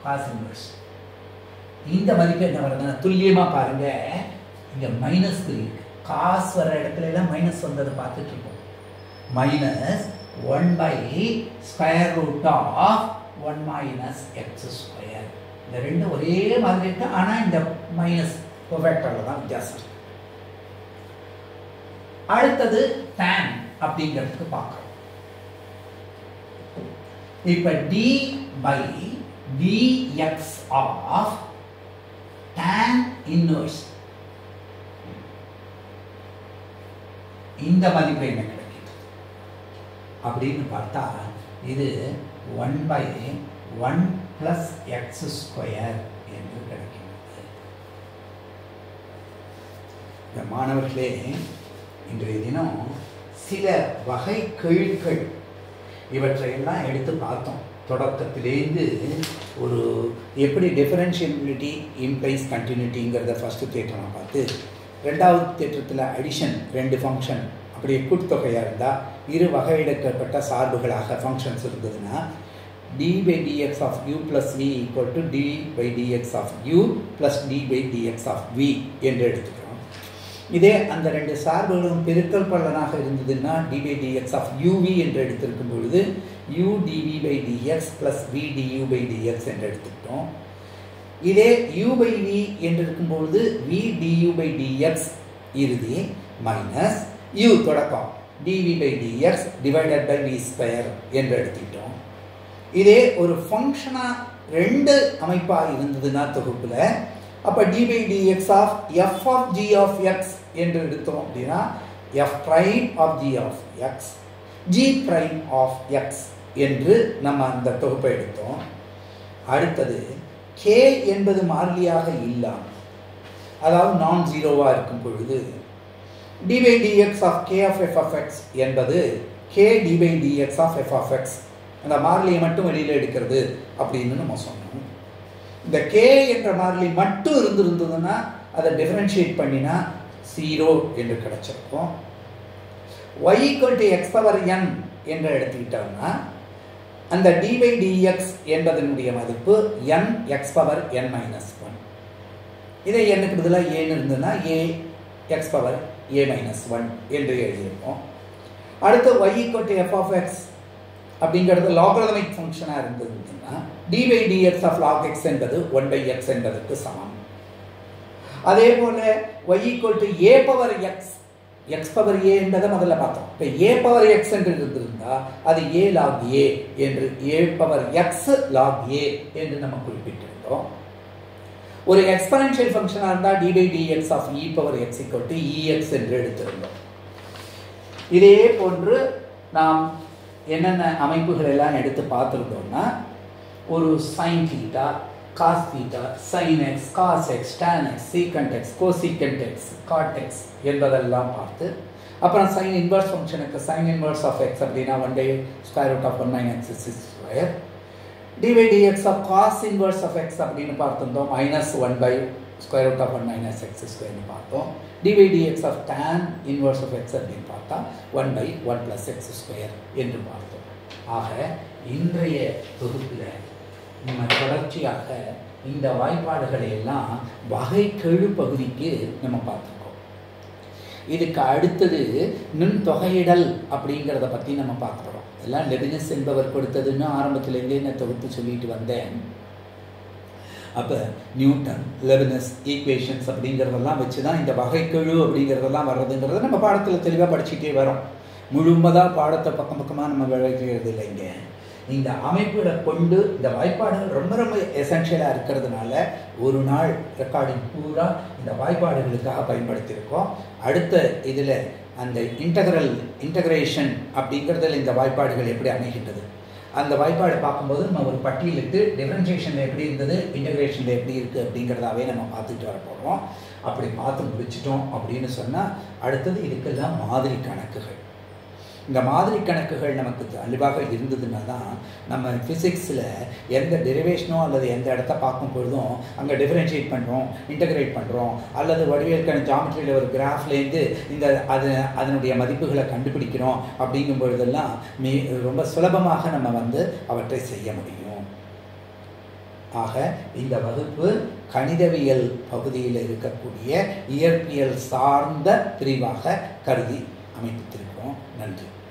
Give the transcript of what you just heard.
cos inverse இந்த மதிப்பு என்ன வருதுன்னா துல்லியமாக பாருங்க இங்கே மைனஸ் இருக்கு காசு வர இடத்துல எல்லாம் மைனஸ் வந்ததை பார்த்துட்டு இருக்கோம் minus one by square root of one minus x square இந்த ரெண்டும் ஒரே மாதிரி இருக்கு ஆனால் இந்த மைனஸ் வெக்டரில் தான் வித்தியாசம் இருக்கு அடுத்தது tan அப்படிங்கிறதுக்கு பார்க்குறோம் இப்போ d by dx of tan inverse இந்த மதிப்பு என்ன கிடைக்குது அப்படின்னு பார்த்தா இது one by one plus x square என்று கிடைக்கிறது இந்த மாணவர்களே இன்றைய தினம் சில வகை கெழுக்கள் இவற்றையெல்லாம் எடுத்து பார்த்தோம் தொடக்கத்திலேருந்து ஒரு எப்படி டிஃபரன்ஷியபிலிட்டி இம்ப்ளைஸ் கண்டினியூட்டிங்கிறத ஃபஸ்ட்டு தேட்டரம் பார்த்து ரெண்டாவது தேற்றத்தில் அடிஷன் ரெண்டு ஃபங்க்ஷன் அப்படியே கூட்டுத்தொகையாக இருந்தால் இரு வகையிடக்கப்பட்ட சார்புகளாக ஃபங்க்ஷன்ஸ் இருந்ததுன்னா d by dx of u plus v equal to d by dx of u plus d by dx of v என்று எடுத்துக்கிறோம் இதே அந்த ரெண்டு சார்புகளும் பெருக்கல் பலனாக இருந்ததுன்னா d by dx of uv என்று எடுத்திருக்கும் பொழுது u dv by dx plus v du by dx என்று எடுத்துக்கிட்டோம் இதே u பை வி என்று இருக்கும்பொழுது v du பை dx இறுதி மைனஸ் u தொடக்கம் dv by dx divided by v square என்று எடுத்துக்கிட்டோம் இதே ஒரு ஃபங்க்ஷனாக ரெண்டு அமைப்பாக இருந்ததுன்னா தொகுப்பில் அப்போ d by dx of f of g of x என்று எடுத்தோம் அப்படின்னா f prime of g of x g prime of x என்று நம்ம அந்த தொகுப்பை எடுத்தோம் அடுத்தது கே என்பது மாறிலியாக இல்லாமல் அதாவது நான் ஜீரோவாக இருக்கும் பொழுது d by dx of k of f of x என்பது k d by dx of f of x அந்த மாறிலியை மட்டும் வெளியில் எடுக்கிறது அப்படின்னு நம்ம சொன்னோம் இந்த கே என்ற மாறிலி மட்டும் இருந்திருந்ததுன்னா அதை டிஃபரன்ஷியேட் பண்ணினா ஜீரோ என்று கிடைச்சிருக்கும் y equal to x power n என்று எடுத்துக்கிட்டோம்னா அந்த டி பை டிஎக்ஸ் என்பதனுடைய மதிப்பு n x power n minus one இதை என்னுக்கு பதிலாக ஏன்னு இருந்ததுன்னா a x power a minus one என்று எழுதியிருப்போம் அடுத்து y equal to f of x அப்படிங்கிறது லாகரதமிக் ஃபங்க்ஷனாக இருந்ததுன்னா d by dx of log x என்பது ஒன் பை எக்ஸ் என்பதற்கு சமம் அதே போல y equal to a power x x power ஏ என்பதை முதல்ல பார்த்தோம் இப்போ ஏ பவர் எக்ஸ் என்று இருந்திருந்தா அது ஏ லாக் ஏ என்று a power x log a என்று நம்ம குறிப்பிட்டிருந்தோம் ஒரு எக்ஸ்பனன்ஷியல் ஃபங்க்ஷனாக இருந்தால் d by dx of e power x equal to e x என்று எடுத்திருந்தோம் இதே போன்று நாம் என்னென்ன அமைப்புகள் எல்லாம் எடுத்து பார்த்துருந்தோம்னா ஒரு sine theta cos theta sine x cos x tan x secant x cosecant x cot x என்பதெல்லாம் பார்த்து அப்புறம் சைன் இன்வர்ஸ் ஃபங்க்ஷனுக்கு சைன் இன்வர்ஸ் ஆஃப் எக்ஸ் அப்படின்னா ஒன் டே square root of one nine x six square d by dx of cos inverse of x அப்படின்னு பார்த்துருந்தோம் minus one by square root of one minus x ஸ்கொயர்னு பார்த்தோம் d by dx of tan inverse of x அப்படின்னு பார்த்தா one by one plus x square என்று பார்த்தோம் ஆக இன்றைய தொகுப்பில் நம்ம தொடர்ச்சியாக இந்த வாய்ப்பாடுகளை எல்லாம் வகைக்கெழு பகுதிக்கு நம்ம பார்த்துருக்கோம் இதுக்கு அடுத்தது நுண் தொகையிடல் அப்படிங்கிறத பற்றி நம்ம பார்க்க போகிறோம் எல்லாம் லெபினஸ் என்பவர் கொடுத்ததுன்னு ஆரம்பத்திலேருந்தே நான் தொகுத்து சொல்லிட்டு வந்தேன் அப்போ நியூட்டன் லெபினஸ் ஈக்குவேஷன்ஸ் அப்படிங்கிறதெல்லாம் வச்சு தான் இந்த வகைக்கெழு அப்படிங்கிறதெல்லாம் வர்றதுங்கிறத நம்ம பாடத்தில் தெளிவாக படிச்சுட்டே வரோம் முழுமதாக பாடத்தை பக்கம் பக்கமாக நம்ம விளைவிக்கிறது இல்லைங்க இந்த அமைப்புகளை கொண்டு இந்த வாய்ப்பாடுகள் ரொம்ப ரொம்ப எசென்ஷியலாக இருக்கிறதுனால ஒரு நாள் ரெக்கார்டிங் பூரா இந்த வாய்ப்பாடுகளுக்காக பயன்படுத்தியிருக்கோம் அடுத்த இதில் அந்த இன்டகரல் இன்டகிரேஷன் அப்படிங்கிறதுல இந்த வாய்ப்பாடுகள் எப்படி அமைகின்றது அந்த வாய்ப்பாடை பார்க்கும்போது நம்ம ஒரு பட்டியலிட்டு டிஃப்ரென்ஷியேஷனில் எப்படி இருந்தது இன்டகிரேஷனில் எப்படி இருக்குது அப்படிங்கிறதாவே நம்ம பார்த்துட்டு வர போகிறோம் அப்படி பார்த்து முடிச்சிட்டோம் அப்படின்னு சொன்னால் அடுத்தது இதுக்கெல்லாம் மாதிரி கணக்குகள் இந்த மாதிரி கணக்குகள் நமக்கு தெளிவாக இருந்ததுன்னா தான் நம்ம ஃபிசிக்ஸில் எந்த டெரிவேஷனோ அல்லது எந்த இடத்த பார்க்கும் பொழுதும் அங்கே டிஃப்ரென்ஷியேட் பண்ணுறோம் இன்டகிரேட் பண்ணுறோம் அல்லது வடிவேற்கான ஜாமெட்ரியில் ஒரு கிராஃப்லேருந்து இந்த அது அதனுடைய மதிப்புகளை கண்டுபிடிக்கிறோம் அப்படிங்கும் பொழுதெல்லாம் மீ ரொம்ப சுலபமாக நம்ம வந்து அவற்றை செய்ய முடியும் ஆக இந்த வகுப்பு கணிதவியல் பகுதியில் இருக்கக்கூடிய இயற்பியல் சார்ந்த பிரிவாக கருதி அமைத்திருக்கிறோம் நன்றி